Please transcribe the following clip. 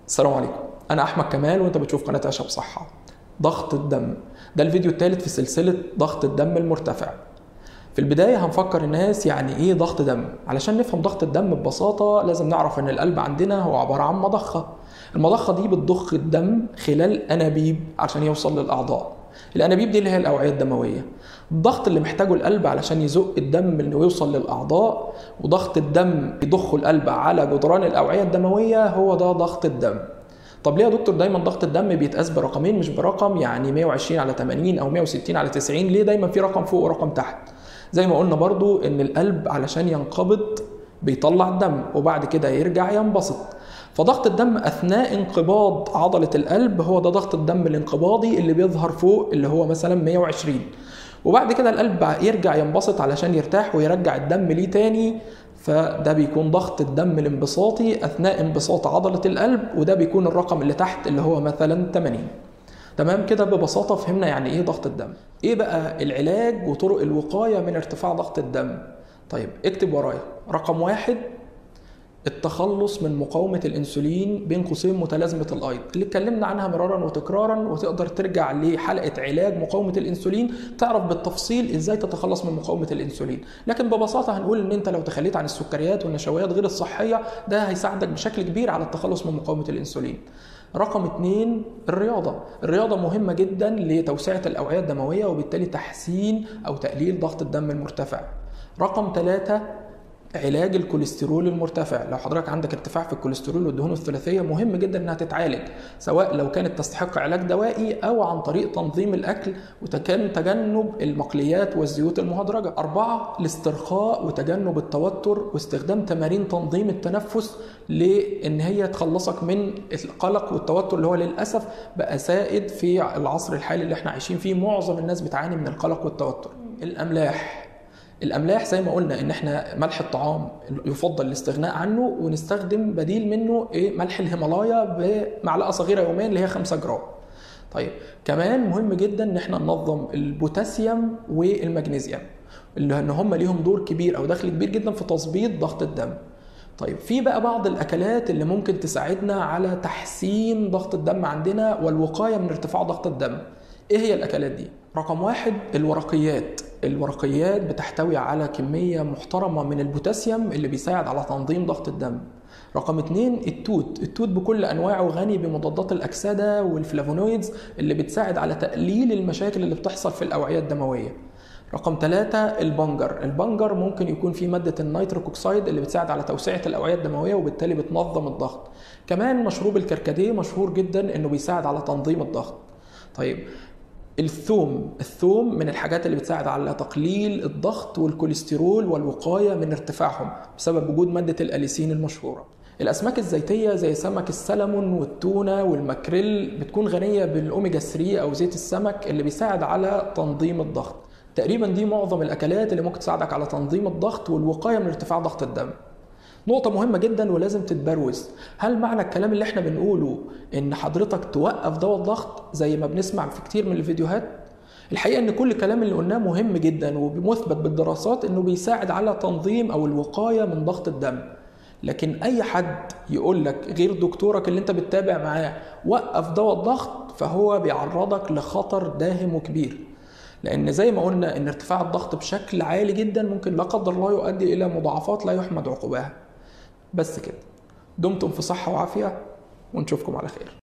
السلام عليكم انا احمد كمال وانت بتشوف قناه عيشه بصحه ضغط الدم ده الفيديو الثالث في سلسله ضغط الدم المرتفع في البدايه هنفكر الناس يعني ايه ضغط دم علشان نفهم ضغط الدم ببساطه لازم نعرف ان القلب عندنا هو عباره عن مضخه المضخه دي بتضخ الدم خلال انابيب عشان يوصل للاعضاء الانابيب دي اللي هي الاوعيه الدمويه الضغط اللي محتاجه القلب علشان يزق الدم انه يوصل للاعضاء وضغط الدم يضخه القلب على جدران الاوعيه الدمويه هو ده ضغط الدم طب ليه يا دكتور دايما ضغط الدم بيتقاس برقمين مش برقم يعني 120 على 80 او 160 على 90 ليه دايما في رقم فوق ورقم تحت زي ما قلنا برضو ان القلب علشان ينقبض بيطلع الدم وبعد كده يرجع ينبسط فضغط الدم اثناء انقباض عضله القلب هو ده ضغط الدم الانقباضي اللي بيظهر فوق اللي هو مثلا 120 وبعد كده القلب يرجع ينبسط علشان يرتاح ويرجع الدم ليه تاني فده بيكون ضغط الدم الانبساطي اثناء انبساط عضله القلب وده بيكون الرقم اللي تحت اللي هو مثلا 80 تمام كده ببساطه فهمنا يعني ايه ضغط الدم ايه بقى العلاج وطرق الوقايه من ارتفاع ضغط الدم طيب اكتب ورايا رقم واحد التخلص من مقاومة الأنسولين بين قوسين متلازمة الأيض اللي اتكلمنا عنها مرارا وتكرارا وتقدر ترجع لحلقة علاج مقاومة الأنسولين تعرف بالتفصيل إزاي تتخلص من مقاومة الأنسولين لكن ببساطة هنقول إن أنت لو تخليت عن السكريات والنشويات غير الصحية ده هيساعدك بشكل كبير على التخلص من مقاومة الأنسولين رقم اتنين الرياضة الرياضة مهمة جدا لتوسعة الأوعية الدموية وبالتالي تحسين أو تقليل ضغط الدم المرتفع رقم ثلاثة علاج الكوليسترول المرتفع لو حضرتك عندك ارتفاع في الكوليسترول والدهون الثلاثيه مهم جدا انها تتعالج سواء لو كانت تستحق علاج دوائي او عن طريق تنظيم الاكل وكان تجنب المقليات والزيوت المهدرجه اربعه الاسترخاء وتجنب التوتر واستخدام تمارين تنظيم التنفس لان هي تخلصك من القلق والتوتر اللي هو للاسف بقى سائد في العصر الحالي اللي احنا عايشين فيه معظم الناس بتعاني من القلق والتوتر الاملاح الاملاح زي ما قلنا ان احنا ملح الطعام يفضل الاستغناء عنه ونستخدم بديل منه ايه ملح الهيمالايا بمعلقه صغيره يوميا اللي هي 5 جرام طيب كمان مهم جدا ان احنا ننظم البوتاسيوم والمغنيسيوم اللي ان هم ليهم دور كبير او دخل كبير جدا في تظبيط ضغط الدم طيب في بقى بعض الاكلات اللي ممكن تساعدنا على تحسين ضغط الدم عندنا والوقايه من ارتفاع ضغط الدم ايه هي الاكلات دي رقم واحد الورقيات الورقيات بتحتوي على كمية محترمة من البوتاسيوم اللي بيساعد على تنظيم ضغط الدم رقم اتنين التوت التوت بكل انواعه غني بمضادات الاكسده والفلافونويدز اللي بتساعد على تقليل المشاكل اللي بتحصل في الاوعيه الدمويه رقم ثلاثة البنجر البنجر ممكن يكون فيه مادة النيتروك اوكسيد اللي بتساعد على توسعة الأوعية الدموية وبالتالي بتنظم الضغط كمان مشروب الكركديه مشهور جدا انه بيساعد على تنظيم الضغط طيب الثوم الثوم من الحاجات اللي بتساعد على تقليل الضغط والكوليسترول والوقايه من ارتفاعهم بسبب وجود ماده الاليسين المشهوره الاسماك الزيتيه زي سمك السلمون والتونه والماكريل بتكون غنيه بالاوميجا 3 او زيت السمك اللي بيساعد على تنظيم الضغط تقريبا دي معظم الاكلات اللي ممكن تساعدك على تنظيم الضغط والوقايه من ارتفاع ضغط الدم نقطة مهمة جدا ولازم تتبروز هل معنى الكلام اللي احنا بنقوله ان حضرتك توقف دواء الضغط زي ما بنسمع في كتير من الفيديوهات الحقيقة ان كل الكلام اللي قلناه مهم جدا ومثبت بالدراسات انه بيساعد على تنظيم او الوقاية من ضغط الدم لكن اي حد يقول لك غير دكتورك اللي انت بتتابع معاه وقف دواء الضغط فهو بيعرضك لخطر داهم وكبير لان زي ما قلنا ان ارتفاع الضغط بشكل عالي جدا ممكن لا قدر الله يؤدي الى مضاعفات لا يحمد عقباها بس كده دمتم في صحة وعافية ونشوفكم على خير